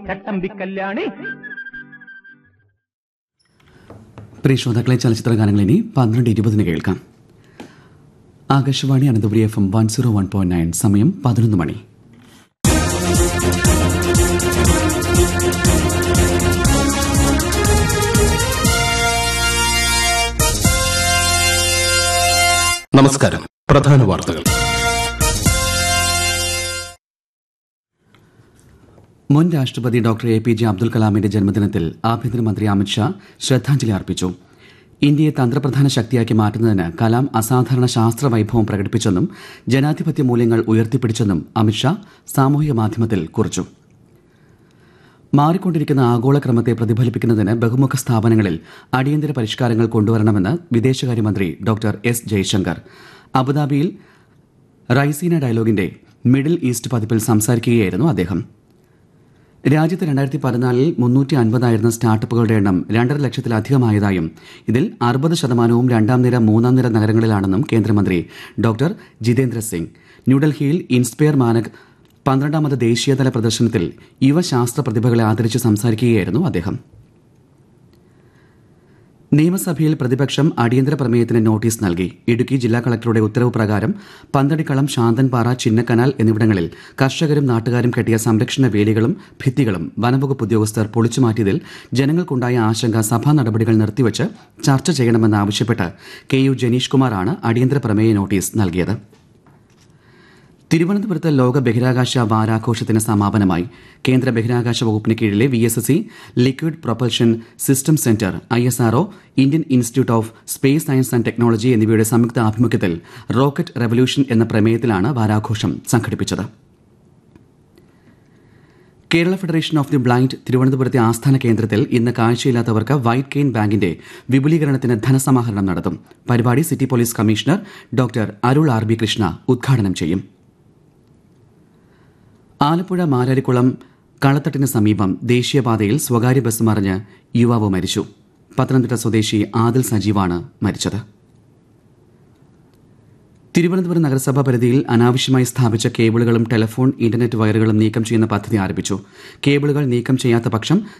ചട്ടമ്പി കല്യാണി പ്രിയ ശ്രോതാക്കളെ ചലച്ചിത്ര ഗാനങ്ങൾ ഇനി പന്ത്രണ്ട് ഇരുപതിന് കേൾക്കാം Akashvani Ananthapuri F M one zero one point nine സമയം പതിനൊന്ന് മണി നമസ്കാരം പ്രധാന വാർത്തകൾ മുൻ രാഷ്ട്രപതി doctor A P J Abdul കലാമിന്റെ ജന്മദിനത്തിൽ ആഭ്യന്തരമന്ത്രി അമിത്ഷാ ശ്രദ്ധാഞ്ജലി അർപ്പിച്ചു ഇന്ത്യയെ തന്ത്രപ്രധാന ശക്തിയാക്കി മാറ്റുന്നതിന് കലാം അസാധാരണ ശാസ്ത്ര വൈഭവം പ്രകടിപ്പിച്ചെന്നും ജനാധിപത്യ മൂല്യങ്ങൾ ഉയർത്തിപ്പിടിച്ചെന്നും അമിത്ഷാ സാമൂഹിക മാധ്യമത്തിൽ കുറിച്ചു മാറിക്കൊണ്ടിരിക്കുന്ന ആഗോളക്രമത്തെ പ്രതിഫലിപ്പിക്കുന്നതിന് ബഹുമുഖ സ്ഥാപനങ്ങളിൽ അടിയന്തര പരിഷ്കാരങ്ങൾ കൊണ്ടുവരണമെന്ന് വിദേശകാര്യമന്ത്രി ഡോക്ടർ എസ് ജയശങ്കർ അബുദാബിയിൽ റൈസീന ഡയലോഗിന്റെ മിഡിൽ ഈസ്റ്റ് പതിപ്പിൽ സംസാരിക്കുകയായിരുന്നു അദ്ദേഹം രാജ്യത്ത് രണ്ടായിരത്തി പതിനാലിൽ മുന്നൂറ്റി അൻപതായിരുന്ന സ്റ്റാർട്ടപ്പുകളുടെ എണ്ണം രണ്ടര ലക്ഷത്തിലധികമായതായും ഇതിൽ അറുപത് ശതമാനവും രണ്ടാം നിര മൂന്നാം നിര നഗരങ്ങളിലാണെന്നും കേന്ദ്രമന്ത്രി ഡോക്ടർ ജിതേന്ദ്ര സിംഗ് ന്യൂഡൽഹിയിൽ ഇൻസ്പയർ മാനക് പന്ത്രണ്ടാമത് ദേശീയതല പ്രദർശനത്തിൽ യുവശാസ്ത്ര പ്രതിഭകളെ ആദരിച്ച് സംസാരിക്കുകയായിരുന്നു അദ്ദേഹം നിയമസഭയിൽ പ്രതിപക്ഷം അടിയന്തര പ്രമേയത്തിന് നോട്ടീസ് നൽകി ഇടുക്കി ജില്ലാ കളക്ടറുടെ ഉത്തരവ് പ്രകാരം പന്തടിക്കളം ശാന്തൻപാറ ചിന്നക്കനാൽ എന്നിവിടങ്ങളിൽ കർഷകരും നാട്ടുകാരും കെട്ടിയ സംരക്ഷണ വേലികളും ഭിത്തികളും വനംവകുപ്പ് ഉദ്യോഗസ്ഥർ പൊളിച്ചുമാറ്റിയതിൽ ജനങ്ങൾക്കുണ്ടായ ആശങ്ക സഭാ നടപടികൾ നിർത്തിവച്ച് ചർച്ച ചെയ്യണമെന്നാവശ്യപ്പെട്ട് കെ യു ജനീഷ് കുമാറാണ് അടിയന്തര പ്രമേയ നോട്ടീസ് നൽകിയത് തിരുവനന്തപുരത്ത് ലോക ബഹിരാകാശ വാരാഘോഷത്തിന് സമാപനമായി കേന്ദ്ര ബഹിരാകാശ വകുപ്പിന് കീഴിലെ V S S C liquid propulsion system centre I S R O Indian institute of space science and technology എന്നിവയുടെ സംയുക്ത ആഭിമുഖ്യത്തിൽ റോക്കറ്റ് റെവല്യൂഷൻ എന്ന പ്രമേയത്തിലാണ് വാരാഘോഷം സംഘടിപ്പിച്ചത് Kerala federation of the blind തിരുവനന്തപുരത്തെ ആസ്ഥാന കേന്ദ്രത്തിൽ ഇന്ന് കാഴ്ചയില്ലാത്തവർക്ക് വൈറ്റ് കെയിൻ ബാങ്കിന്റെ വിപുലീകരണത്തിന് ധനസമാഹരണം നടത്തും പരിപാടി city police commissioner doctor Arul R B Krishna ഉദ്ഘാടനം ചെയ്യും ആലപ്പുഴ മാരാരിക്കുളം കളത്തട്ടിന് സമീപം ദേശീയപാതയിൽ സ്വകാര്യ ബസ് മറിഞ്ഞ് യുവാവ് മരിച്ചു പത്തനംതിട്ട സ്വദേശി ആദിൽ സജീവാണ് മരിച്ചത് തിരുവനന്തപുരം നഗരസഭാ പരിധിയിൽ അനാവശ്യമായി സ്ഥാപിച്ച കേബിളുകളും ടെലിഫോൺ ഇന്റർനെറ്റ് വയറുകളും നീക്കം ചെയ്യുന്ന പദ്ധതി ആരംഭിച്ചു കേബിളുകൾ നീക്കം ചെയ്യാത്ത പക്ഷം